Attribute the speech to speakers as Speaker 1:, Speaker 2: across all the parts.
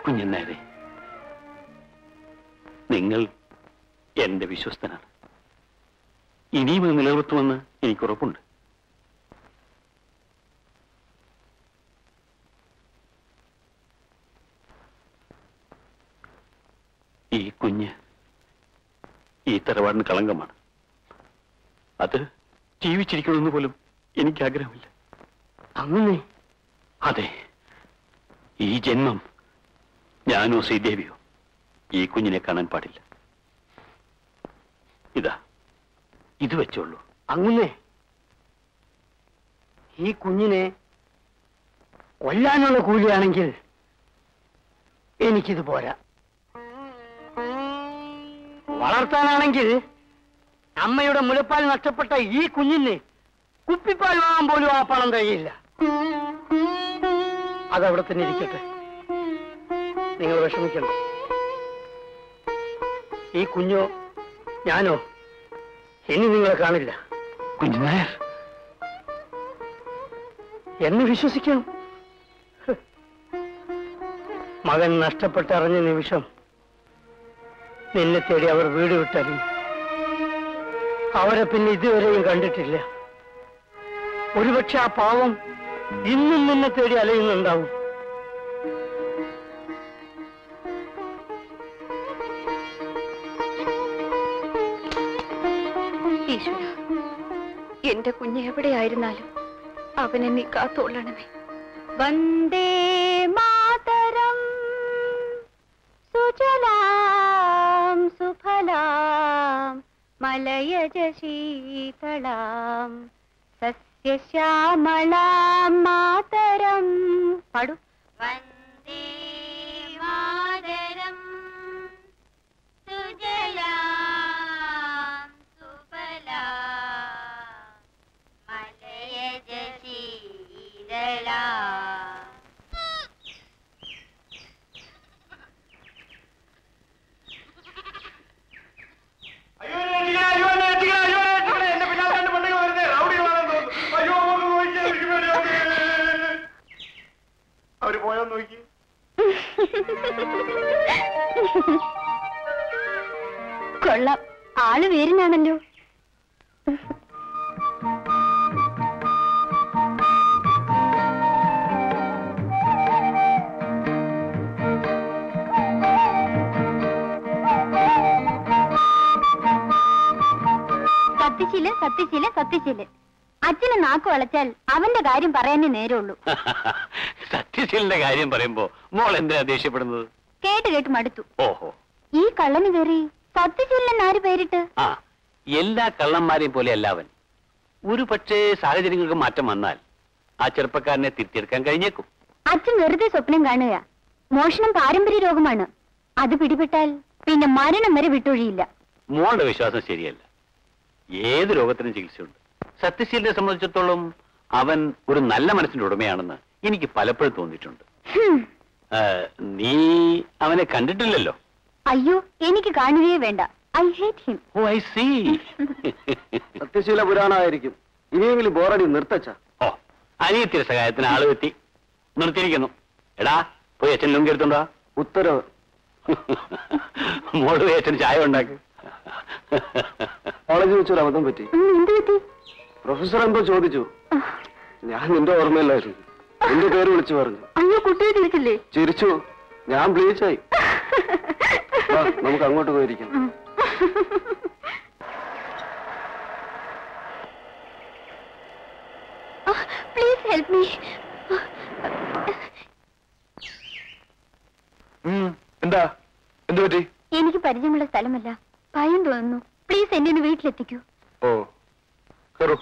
Speaker 1: കുഞ്ഞുനേരെ നിങ്ങൾ എന്റെ വിശ്വസ്തനാണ് ഇനിയും അത് നിലനിർത്തുമെന്ന് എനിക്ക് ഉറപ്പുണ്ട് ഈ കുഞ്ഞ് ഈ തറവാടിന് കളങ്കമാണ് അത് ജീവിച്ചിരിക്കണമെന്ന് പോലും എനിക്ക് ആഗ്രഹമില്ല
Speaker 2: അങ്ങനെ
Speaker 1: അതെ ഈ ജന്മം ഞാനോ ശ്രീദേവിയോ ഈ കുഞ്ഞിനെ കാണാൻ പാടില്ല ഇതാ ഇത് വെച്ചോളൂ
Speaker 2: അങ്ങനെ ഈ കുഞ്ഞിനെ കൊല്ലാനുള്ള കൂലിയാണെങ്കിൽ എനിക്കിത് പോരാ വളർത്താനാണെങ്കിൽ അമ്മയുടെ മുലപ്പാൽ നഷ്ടപ്പെട്ട ഈ കുഞ്ഞിന് കുപ്പിപ്പാൽ വാങ്ങാൻ പോലും ആ പണം കഴിയില്ല അതവിടെ തന്നെ ഇരിക്കട്ടെ നിങ്ങൾ വിഷമിക്കണം ഈ കുഞ്ഞോ ഞാനോ ഇനി നിങ്ങളെ കാണില്ല
Speaker 1: കുഞ്ഞുനായർ
Speaker 2: എന്നെ വിശ്വസിക്കണം ഹ്. മകൻ നഷ്ടപ്പെട്ടറിഞ്ഞ നിമിഷം നിന്നെ തേടി അവർ വീട് വിട്ടറിഞ്ഞു അവരെ പിന്നെ ഇതുവരെയും കണ്ടിട്ടില്ല ഒരുപക്ഷെ ആ പാവം ഇന്നും നിന്നെ തേടി അലയുന്നുണ്ടാവും
Speaker 3: ഈശ്വര എന്റെ കുഞ്ഞ് എവിടെയായിരുന്നാലും അവനെ നീ കാത്തോളണമേ വന്ദേ മാതരം സുജലാം സുഫലാം മലയജ ശീതളാം സസ്യശ്യാമളാം മാതരം പാടു വന്ദേ മാതരം സുജലാം സുഫലാം മലയജ ശീതളാം
Speaker 4: അയ്യോ എന്നെ അയ്യോ എന്നെ എത്തിക്കണേ, അയ്യോ എന്നെ എത്തിക്കണേ. എന്റെ പിന്നാലെ രണ്ട് പെണ്ണുങ്ങൾ വരുന്നേ. റൗഡികളാണെന്ന് തോന്നുന്നു. അയ്യോ, ഒന്ന് നോക്കിയേ, എനിക്ക് പേടിയാവുന്നേ. അവര് പോയോന്ന് നോക്കി
Speaker 3: കൊള്ളാം ആള് വേരിനാണല്ലോ സത്യശീലൻ സത്യശീലൻ സത്യശീലൻ അച്ഛന് നാക്ക് വളച്ചാൽ അവന്റെ കാര്യം പറയാനേ നേരമുള്ളൂ
Speaker 1: സത്യശീലന്റെ കാര്യം പറയുമ്പോ മോൾ എന്തിനാ ദേഷ്യപ്പെടുന്നത്
Speaker 3: കേട്ട് കേട്ട് മടുത്തു
Speaker 1: ഓഹോ
Speaker 3: ഈ കള്ളന് കയറി സത്യശീലൻ ആര് പേരിട്ട്
Speaker 1: ആ എല്ലാ കള്ളന്മാരെയും പോലെ അല്ലാവൻ ഒരു പക്ഷേ സാഹചര്യങ്ങൾക്ക് മാറ്റം വന്നാൽ ആ ചെറുപ്പക്കാരനെ തിരുത്തിയെടുക്കാൻ കഴിഞ്ഞേക്കും
Speaker 3: അച്ഛൻ വെറുതെ സ്വപ്നം കാണുക മോഷണം പാരമ്പര്യ രോഗമാണ് അത് പിടിപെട്ടാൽ പിന്നെ മരണം വരെ വിട്ടൊഴിയില്ല
Speaker 1: മോളുടെ വിശ്വാസം ശരിയല്ല ഏത് രോഗത്തിനും ചികിത്സയുണ്ട് സത്യശീലനെ സംബന്ധിച്ചിടത്തോളം അവൻ ഒരു നല്ല മനസ്സിന്റെ ഉടമയാണെന്ന് എനിക്ക് പലപ്പോഴും തോന്നിയിട്ടുണ്ട്
Speaker 3: ഹും.
Speaker 1: ആ, നീ അവനെ കണ്ടിട്ടില്ലല്ലോ
Speaker 3: അയ്യോ എനിക്ക് കാണുകയേ വേണ്ട I hate him
Speaker 1: oh I see
Speaker 2: സത്യശീല പുരാണമായിരിക്കും ഇനിയെങ്കിലും ബോറടി നിർത്തച്ച
Speaker 1: ഓ അനിയത്തിയുടെ സഹായത്തിന് ആള് എത്തി നിർത്തിയിരിക്കുന്നു എടാ പോയി അച്ഛൻ ലുങ്കി എടുത്തോണ്ടാ
Speaker 2: ഉത്തരവ്
Speaker 1: മോള് പോയി അച്ഛൻ ചായ ഉണ്ടാക്ക്
Speaker 2: കോളേജിൽ വെച്ചൊരു അബദ്ധം പറ്റി
Speaker 3: എന്ത് പറ്റി
Speaker 2: പ്രൊഫസർ എന്തോ ചോദിച്ചു ഞാൻ നിന്റെ ഓർമ്മയില്ലായിരുന്നു നിന്റെ പേര് വിളിച്ചു പറഞ്ഞു
Speaker 3: അയ്യോ കുട്ടിയെ തിരിച്ചില്ലേ
Speaker 2: ചിരിച്ചു ഞാൻ ബ്ലീച്ചായി വാ, നമുക്ക് അങ്ങോട്ട് പോയിരിക്കാം
Speaker 3: പ്ലീസ് ഹെൽപ്പ് മീ
Speaker 4: എന്താ എന്ത് പറ്റി
Speaker 3: എനിക്ക് പരിചയമുള്ള സ്ഥലമല്ല ഭയം തോന്നുന്നു പ്ലീസ് എന്നെ ഒന്ന് വീട്ടിലെത്തിക്കൂ
Speaker 4: ഓ കയറൂ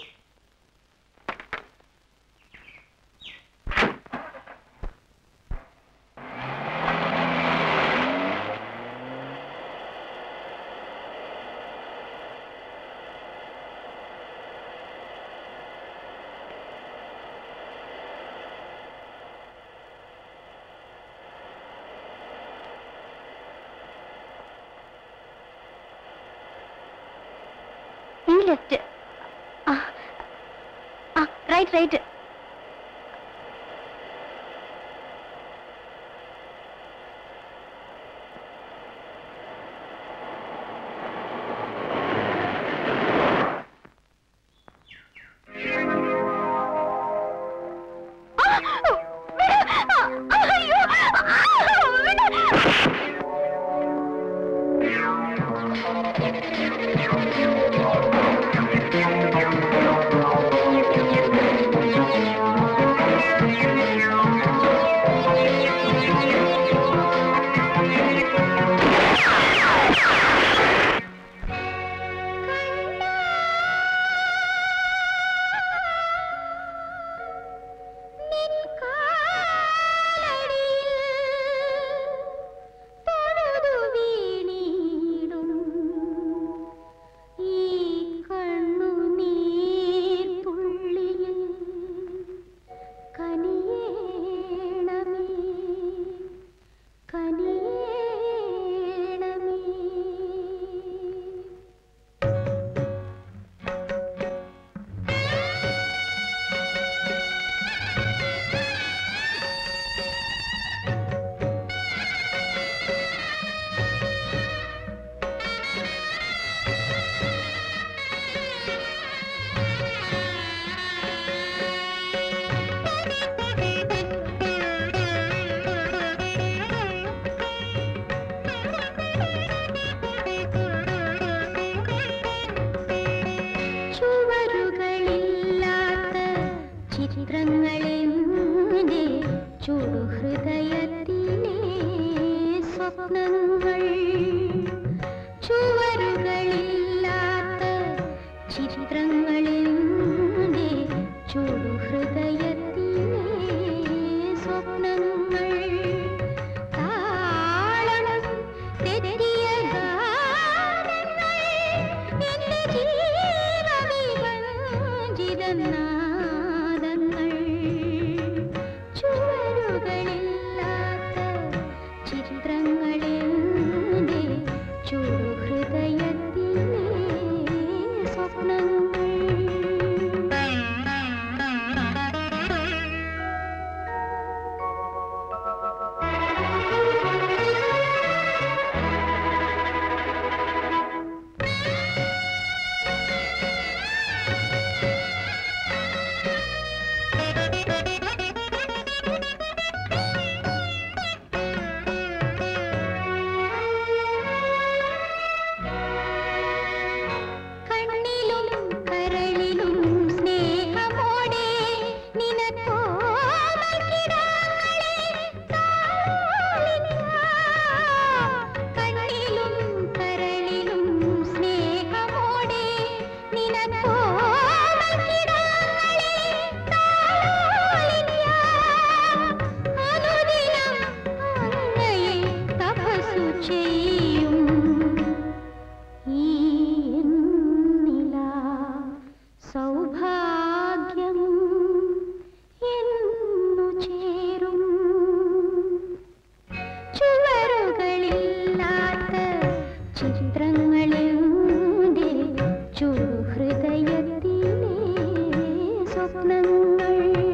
Speaker 3: ഈ ലെഫ്റ്റ് റൈറ്റ് റൈറ്റ്
Speaker 5: ചിത്രങ്ങളെന്റെ ചുടുഹൃദയത്തിലെ സ്വപ്നങ്ങൾ ചുവരുകളില്ലാത്ത ചിത്രങ്ങളെന്റെ ചുടുഹൃദയത്തിലെ സ്വപ്നങ്ങൾ താളം തെറ്റിയ ഗാനങ്ങൾ എന്റെ ജീവവിഭജിതനാദങ്ങൾ ചുവരുകളില്ലാത്ത ചിത്രങ്ങളെന്റെ ചുടുഹൃദയത്തിലെ സ്വപ്നങ്ങൾ കണ്ണിലും കരളിലും സ്നേഹമോടെ കണ്ണിലും കരളിലും സ്നേഹമോടെ അനുദിനം അങ്ങയെ തപസ്സു ചെയ്യും ഈ എന്നില സൗഭാഗ്യം എന്നു ചേരും ചുവരുകളില്ലാത്ത ചിത്രങ്ങളെന്റെ ചുഹൃദയത്തിലെ സ്വപ്നങ്ങൾ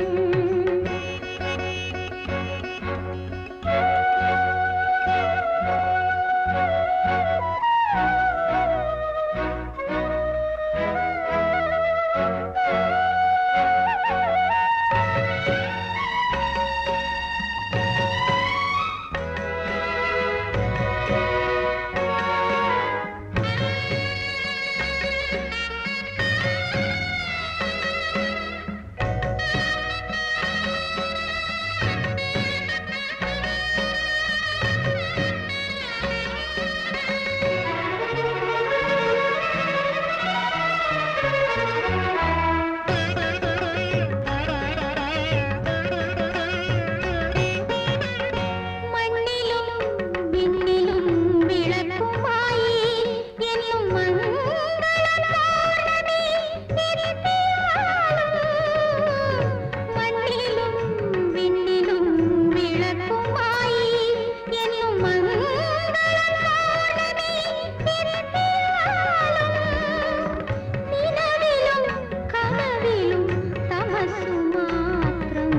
Speaker 5: മണ്ണിലും വിണ്ണിലും വിളക്കുമായി എന്നും മംഗളപൗർണമി നിത്യവാഴും. മണ്ണിലും വിണ്ണിലും വിളക്കുമായി എന്നും മംഗളപൗർണമി നിത്യവാഴും. നിലവിലും കനവിലും തമസ്സു മാത്രം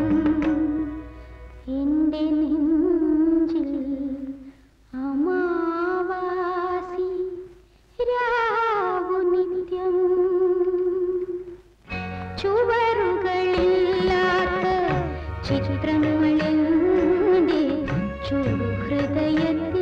Speaker 5: എന്റെ നെഞ്ചിൽ അമാവാസി രാവു നിത്യം ചുവരുകളില്ലാത്ത ചിത്രങ്ങളെന്റെ ചുടുഹൃദയത്തിൽ